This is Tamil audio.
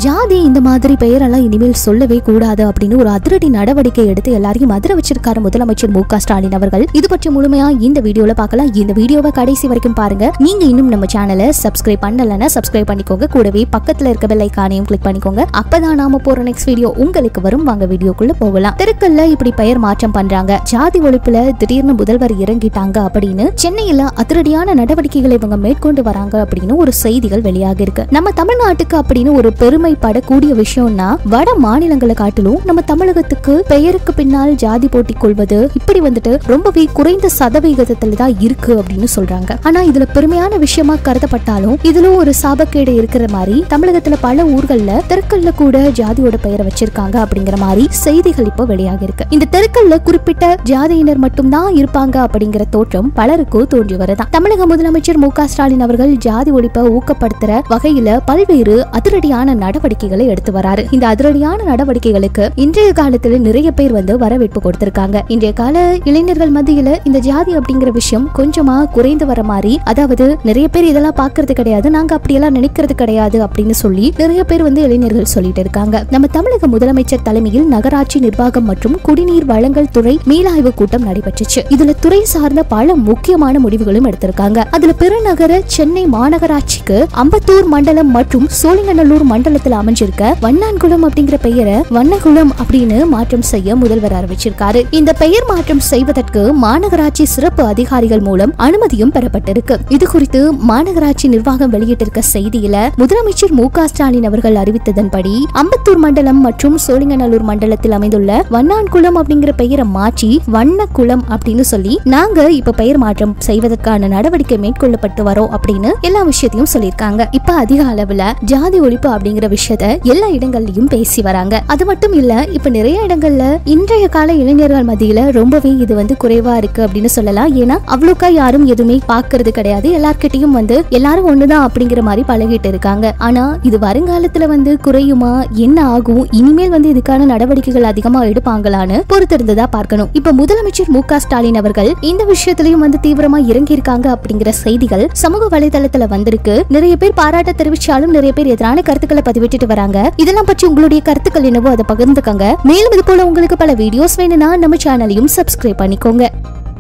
ஜாதி இந்த மாதிரி பெயரெல்லாம் இனிமேல் சொல்லவே கூடாது அப்படின்னு ஒரு அதிரடி நடவடிக்கை எடுத்து எல்லாரையும் அதிர வச்சிருக்காரு முதலமைச்சர் மு க ஸ்டாலின் அவர்கள் இது பற்றி முழுமையா இந்த வீடியோல பார்க்கலாம் இந்த வீடியோவை கடைசி வரைக்கும் பாருங்க நீங்க இன்னும் நம்ம சேனலை சப்ஸ்கிரைப் பண்ணலன்னா சப்ஸ்கிரைப் பண்ணிக்கோங்க கூடவே பக்கத்துல இருக்க பெல் ஐக்கானையும் கிளிக் பண்ணிக்கோங்க அப்பதான் நாம போற நெக்ஸ்ட் வீடியோ உங்களுக்கு வரும் வாங்க வீடியோக்குள்ள போகலாம் தெருக்கல்ல இப்படி பெயர் மாற்றம் பண்றாங்க ஜாதி ஒழிப்புல திடீர்னு முதல்வர் இறங்கிட்டாங்க அப்படின்னு சென்னையில அதிரடியான நடவடிக்கைகளை இவங்க மேற்கொண்டு வராங்க அப்படின்னு ஒரு செய்திகள் வெளியாக இருக்கு நம்ம தமிழ்நாட்டுக்கு அப்படின்னு ஒரு பெருமைப்படக்கூடிய விஷயம்னா வட மாநிலங்களை காட்டிலும் நம்ம தமிழகத்துக்கு பெயருக்கு பின்னால் ஜாதி போட்டி கொள்வது இப்படி வந்துட்டு ரொம்பவே குறைந்த சதவிகிதத்துல தான் இருக்கு அப்படின்னு சொல்றாங்க ஆனா இதுல பெருமையான விஷயமா கருதப்பட்டாலும் இதுல ஒரு சாபக்கேடு இருக்கிற மாதிரி தமிழகத்துல பல ஊர்கள்ல தெருக்கல்ல கூட ஜாதியோட பெயரை வச்சிருக்காங்க அப்படிங்கிற மாதிரி செய்திகள் இப்போ வெளியாக இருக்கு இந்த தெருக்கல்ல குறிப்பிட்ட ஜாதியினர் மட்டும்தான் இருப்பாங்க அப்படிங்கிற தோற்றம் பலருக்கும் தோன்றி வருதான் தமிழக முதலமைச்சர் மு க ஸ்டாலின் அவர்கள் ஜாதி ஒழிப்பை ஊக்கப்படுத்துற வகையில பல்வேறு அதிரடியான நடவடிக்கைகளை எடுத்து வராரு இந்த அதிரடியான நடவடிக்கைகளுக்கு இன்றைய காலத்துல நிறைய பேர் வந்து வரவேற்பு கொடுத்திருக்காங்க இன்றைய கால இளைஞர்கள் மத்தியில இந்த ஜாதி அப்படிங்கிற விஷயம் கொஞ்சமா குறைந்து வர மாதிரி அதாவது நிறைய பேர் இதெல்லாம் பாக்குறது கிடையாது நாங்க அப்படியெல்லாம் நினைக்கிறது கிடையாது அப்படின்னு சொல்லி நிறைய பேர் வந்து இளைஞர்கள் சொல்லிட்டு இருக்காங்க நம்ம தமிழக முதலமைச்சர் தலைமையில் நகராட்சி நிர்வாகம் மற்றும் குடிநீர் வழங்கல் துறை மீளாய்வு கூட்டம் நடைபெற்றுச்சு இதுல துறை சார்ந்த பல முக்கியமான முடிவுகளும் எடுத்திருக்காங்க அதுல பெருநகர சென்னை மாநகராட்சிக்கு அம்பத்தூர் மண்டலம் மற்றும் சோழிங்கநல்லூர் மண்டலத்தில் அமைஞ்சிருக்க வண்ணான்குளம் அப்படிங்கிற பெயரை வண்ணகுளம் அப்படின்னு மாற்றம் செய்ய முதல்வர் அறிவிச்சிருக்காரு இந்த பெயர் மாற்றம் செய்வதற்கு மாநகராட்சி சிறப்பு அதிகாரிகள் மூலம் அனுமதியும் பெறப்பட்டிருக்கு இது குறித்து மாநகராட்சி நிர்வாகம் வெளியிட்டிருக்க செய்தியில முதலமைச்சர் மு க ஸ்டாலின் அவர்கள் அறிவித்ததன்படி அம்பத்தூர் மண்டலம் மற்றும் சோழிங்கநல்லூர் மண்டலத்தில் அமைந்துள்ள வண்ணான்குளம் அப்படிங்கிற பெயரை மாற்றி வண்ணக்குளம் அப்படின்னு சொல்லி நாங்க இப்ப பெயர் மாற்றம் செய்வதற்கான நடவடிக்கை மேற்கொள்ளப்பட்டு வரோம் அப்படின்னு எல்லா விஷயத்தையும் சொல்லியிருக்காங்க இப்ப அதிக அளவுல ஜாதி ஒழிப்பு அப்படிங்கிற விஷயத்த எல்லா இடங்கள்லயும் பேசி வராங்க அது மட்டும் இல்ல இப்ப நிறைய இடங்கள்ல இன்றைய கால இளைஞர்கள் மத்தியில ரொம்பவே இது வந்து குறைவா இருக்கு அப்படின்னு சொல்லலாம் ஏன்னா அவ்வளோக்கா யாரும் எதுவுமே பாக்குறது கிடையாது எல்லார்கிட்டயும் வந்து எல்லாரும் ஒண்ணுதான் அப்படிங்கிற மாதிரி பழகிட்டு இருக்காங்க ஆனா இது வருங்காலத்துல வந்து குறையுமா என்ன ஆகும் இனிமேல் வந்து இதுக்கான நடவடிக்கைகள் அதிகமா எடுப்பாங்களான்னு பொறுத்திருந்ததா பார்க்கணும் இப்ப முதலமைச்சர் மு க ஸ்டாலின் அவர்கள் இந்த விஷயத்திலையும் வந்து தீவிரமா இறங்கி இருக்காங்க அப்படிங்கிற செய்திகள் சமூக வலைதளத்துல வந்திருக்கு நிறைய பேர் பாராட்ட தெரிவிச்சாலும் நிறைய பேர் எதிரான கருத்துக்களை பதிவிட்டுட்டு வராங்க இதெல்லாம் பற்றி உங்களுடைய கருத்துக்கள் என்னவோ அதை பகிர்ந்துக்கங்க மேலும் இது போல உங்களுக்கு பல வீடியோஸ் வேணும்னா நம்ம சேனலையும் சப்ஸ்கிரைப் பண்ணிக்கோங்க